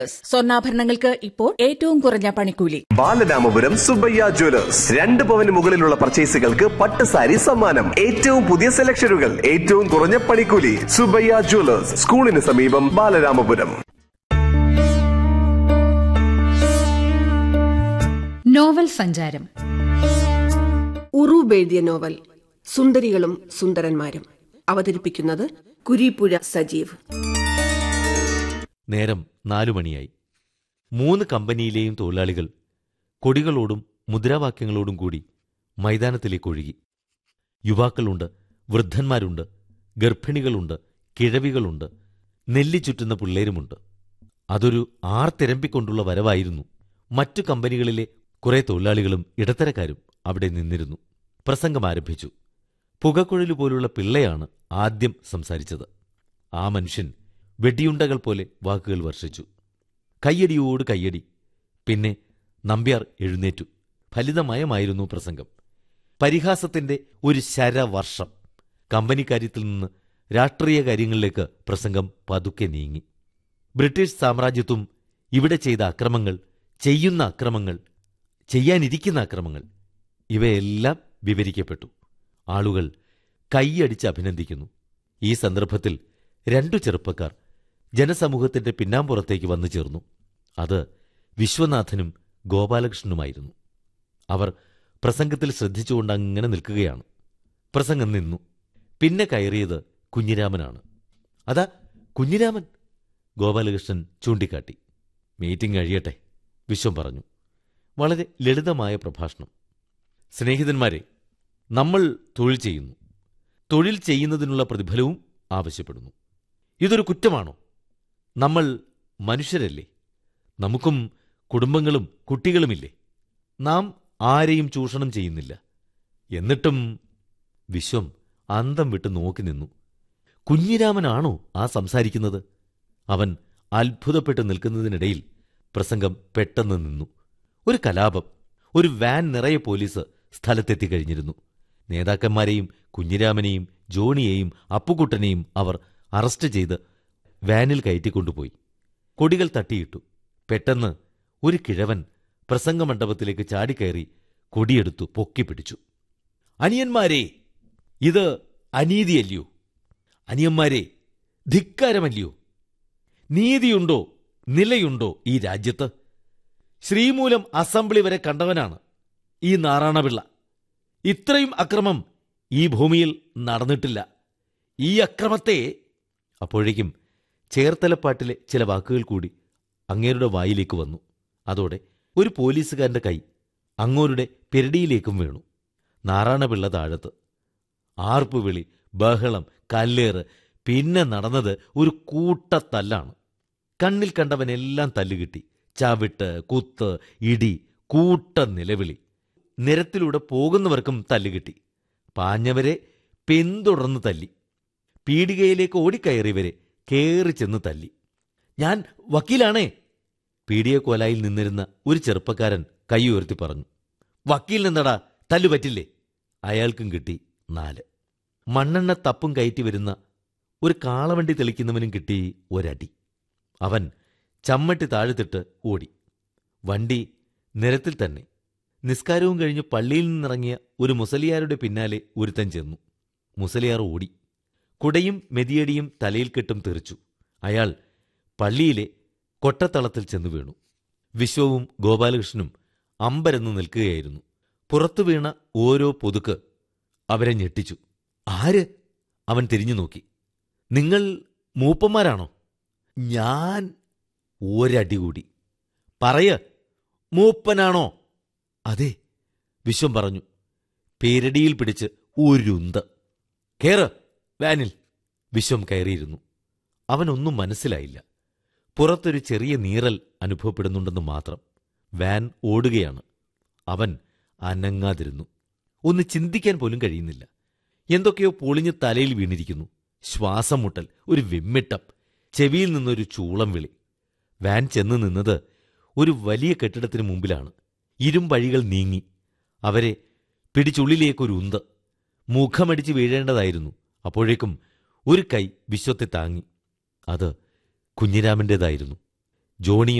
സ്വർണ്ണാഭരണങ്ങൾക്ക് ഇപ്പോൾ ഏറ്റവും കുറഞ്ഞ പണിക്കൂലി ബാലരാമപുരം സുബയ്യ ജ്വല്ലേഴ്സ് രണ്ട് പവന് മുകളിലുള്ള പർച്ചേസുകൾക്ക് പട്ട് സാരി സമ്മാനം ഏറ്റവും പുതിയ സെലക്ഷനുകൾ ഏറ്റവും കുറഞ്ഞ പണിക്കൂലി സുബയ്യ ജ്വല്ലേഴ്സ് സ്കൂളിന് സമീപം ബാലരാമപുരം നോവൽ സഞ്ചാരം ഉറൂബ് എഴുതിയ നോവൽ സുന്ദരികളും സുന്ദരന്മാരും അവതരിപ്പിക്കുന്നത് കുരീപ്പുഴ സജീവ് നേരം നാലു മണിയായി മൂന്ന് കമ്പനിയിലെയും തൊഴിലാളികൾ കൊടികളോടും മുദ്രാവാക്യങ്ങളോടും കൂടി മൈതാനത്തിലേക്ക് ഒഴുകി യുവാക്കളുണ്ട് വൃദ്ധന്മാരുണ്ട് ഗർഭിണികളുണ്ട് കിഴവികളുണ്ട് നെല്ലി ചുറ്റുന്ന പിള്ളേരുമുണ്ട് അതൊരു ആർത്തിരമ്പിക്കൊണ്ടുള്ള വരവായിരുന്നു മറ്റു കമ്പനികളിലെ കുറെ തൊഴിലാളികളും ഇടത്തരക്കാരും അവിടെ നിന്നിരുന്നു പ്രസംഗം ആരംഭിച്ചു പുകക്കുഴലു പോലുള്ള പിള്ളയാണ് ആദ്യം സംസാരിച്ചത് ആ മനുഷ്യൻ വെടിയുണ്ടകൾ പോലെ വാക്കുകൾ വർഷിച്ചു കയ്യടിയോട് കയ്യടി പിന്നെ നമ്പ്യാർ എഴുന്നേറ്റു ഫലിതമയമായിരുന്നു പ്രസംഗം പരിഹാസത്തിന്റെ ഒരു ശരവർഷം കമ്പനിക്കാര്യത്തിൽ നിന്ന് രാഷ്ട്രീയ കാര്യങ്ങളിലേക്ക് പ്രസംഗം പതുക്കെ നീങ്ങി ബ്രിട്ടീഷ് സാമ്രാജ്യത്വം ഇവിടെ ചെയ്ത അക്രമങ്ങൾ ചെയ്യുന്ന അക്രമങ്ങൾ ചെയ്യാനിരിക്കുന്ന അക്രമങ്ങൾ ഇവയെല്ലാം വിവരിക്കപ്പെട്ടു ആളുകൾ കൈയടിച്ച് അഭിനന്ദിക്കുന്നു ഈ സന്ദർഭത്തിൽ രണ്ടു ചെറുപ്പക്കാർ ജനസമൂഹത്തിന്റെ പിന്നാമ്പുറത്തേക്ക് വന്നു ചേർന്നു അത് വിശ്വനാഥനും ഗോപാലകൃഷ്ണനുമായിരുന്നു അവർ പ്രസംഗത്തിൽ ശ്രദ്ധിച്ചുകൊണ്ട് അങ്ങനെ നിൽക്കുകയാണ് പ്രസംഗം നിന്നു പിന്നെ കയറിയത് കുഞ്ഞിരാമനാണ് അതാ കുഞ്ഞിരാമൻ ഗോപാലകൃഷ്ണൻ ചൂണ്ടിക്കാട്ടി മീറ്റിംഗ് കഴിയട്ടെ വിശ്വം പറഞ്ഞു വളരെ ലളിതമായ പ്രഭാഷണം സ്നേഹിതന്മാരെ നമ്മൾ തൊഴിൽ ചെയ്യുന്നു തൊഴിൽ ചെയ്യുന്നതിനുള്ള പ്രതിഫലവും ആവശ്യപ്പെടുന്നു ഇതൊരു കുറ്റമാണോ നമ്മൾ മനുഷ്യരല്ലേ നമുക്കും കുടുംബങ്ങളും കുട്ടികളുമില്ലേ നാം ആരെയും ചൂഷണം ചെയ്യുന്നില്ല എന്നിട്ടും വിശ്വം അന്തം വിട്ട് നോക്കി നിന്നു കുഞ്ഞിരാമനാണോ ആ സംസാരിക്കുന്നത് അവൻ അത്ഭുതപ്പെട്ട് നിൽക്കുന്നതിനിടയിൽ പ്രസംഗം പെട്ടെന്ന് നിന്നു ഒരു കലാപം ഒരു വാൻ നിറയെ പോലീസ് സ്ഥലത്തെത്തിക്കഴിഞ്ഞിരുന്നു നേതാക്കന്മാരെയും കുഞ്ഞിരാമനെയും ജോണിയെയും അപ്പുകുട്ടനെയും അവർ അറസ്റ്റ് ചെയ്ത് വാനിൽ കയറ്റിക്കൊണ്ടുപോയി കൊടികൾ തട്ടിയിട്ടു പെട്ടെന്ന് ഒരു കിഴവൻ പ്രസംഗമണ്ഡപത്തിലേക്ക് ചാടിക്കയറി കൊടിയെടുത്തു പൊക്കിപ്പിടിച്ചു അനിയന്മാരെ ഇത് അനീതിയല്ലയോ അനിയന്മാരെ ധിക്കാരമല്ലയോ നീതിയുണ്ടോ നിലയുണ്ടോ ഈ രാജ്യത്ത് ശ്രീമൂലം അസംബ്ലി വരെ കണ്ടവനാണ് ഈ നാറാണപിള്ള ഇത്രയും അക്രമം ഈ ഭൂമിയിൽ നടന്നിട്ടില്ല ഈ അക്രമത്തെ അപ്പോഴേക്കും ചേർത്തലപ്പാട്ടിലെ ചില വാക്കുകൾ കൂടി അങ്ങേരുടെ വായിലേക്ക് വന്നു അതോടെ ഒരു പോലീസുകാരന്റെ കൈ അങ്ങോരുടെ പെരടിയിലേക്കും വീണു നാറാണപിള്ള താഴത്ത് ആർപ്പുവിളി ബഹളം കല്ലേറ് പിന്നെ നടന്നത് ഒരു കൂട്ടത്തല്ലാണ് കണ്ണിൽ കണ്ടവനെല്ലാം തല്ലുകിട്ടി ചവിട്ട് കുത്ത് ഇടി കൂട്ട നിലവിളി നിരത്തിലൂടെ പോകുന്നവർക്കും തല്ലുകിട്ടി പാഞ്ഞവരെ പിന്തുടർന്ന് തല്ലി പീടികയിലേക്ക് ഓടിക്കയറിയവരെ കേറി ചെന്ന് തല്ലി ഞാൻ വക്കീലാണേ പീഡിയക്കോലായിൽ നിന്നിരുന്ന ഒരു ചെറുപ്പക്കാരൻ കൈ ഉയർത്തി പറഞ്ഞു വക്കീൽ നിന്നടാ തല്ലു പറ്റില്ലേ അയാൾക്കും കിട്ടി നാല് മണ്ണെണ്ണ തപ്പും കയറ്റി വരുന്ന ഒരു കാളവണ്ടി തെളിക്കുന്നവനും കിട്ടി ഒരടി അവൻ ചമ്മട്ടി താഴ്ത്തിട്ട് ഓടി വണ്ടി നിരത്തിൽ തന്നെ നിസ്കാരവും കഴിഞ്ഞ് പള്ളിയിൽ നിന്നിറങ്ങിയ ഒരു മുസലിയാരുടെ പിന്നാലെ ഒരുത്തൻ ചെന്നു മുസലിയാർ ഓടി കുടയും മെതിയടിയും തലയിൽ കെട്ടും തെറിച്ചു അയാൾ പള്ളിയിലെ കൊട്ടത്തളത്തിൽ ചെന്നു വീണു വിശ്വവും ഗോപാലകൃഷ്ണനും അമ്പരന്ന് നിൽക്കുകയായിരുന്നു പുറത്തു വീണ ഓരോ പൊതുക്ക് അവരെ ഞെട്ടിച്ചു ആര് അവൻ തിരിഞ്ഞു നോക്കി നിങ്ങൾ മൂപ്പന്മാരാണോ ഞാൻ ഒരടി കൂടി പറയ മൂപ്പനാണോ അതെ വിശ്വം പറഞ്ഞു പേരടിയിൽ പിടിച്ച് ഒരുന്ത് കേറ് വാനിൽ വിശ്വം കയറിയിരുന്നു അവനൊന്നും മനസ്സിലായില്ല പുറത്തൊരു ചെറിയ നീറൽ അനുഭവപ്പെടുന്നുണ്ടെന്ന് മാത്രം വാൻ ഓടുകയാണ് അവൻ അനങ്ങാതിരുന്നു ഒന്ന് ചിന്തിക്കാൻ പോലും കഴിയുന്നില്ല എന്തൊക്കെയോ പൊളിഞ്ഞ് തലയിൽ വീണിരിക്കുന്നു ശ്വാസം മുട്ടൽ ഒരു വിമ്മിട്ടം ചെവിയിൽ നിന്നൊരു ചൂളം വിളി വാൻ ചെന്ന് നിന്നത് ഒരു വലിയ കെട്ടിടത്തിന് മുമ്പിലാണ് ഇരുമ്പഴികൾ നീങ്ങി അവരെ പിടിച്ചുള്ളിലേക്കൊരു ഉന്ത് മുഖമടിച്ച് വീഴേണ്ടതായിരുന്നു അപ്പോഴേക്കും ഒരു കൈ വിശ്വത്തെ താങ്ങി അത് കുഞ്ഞിരാമൻ്റേതായിരുന്നു ജോണിയും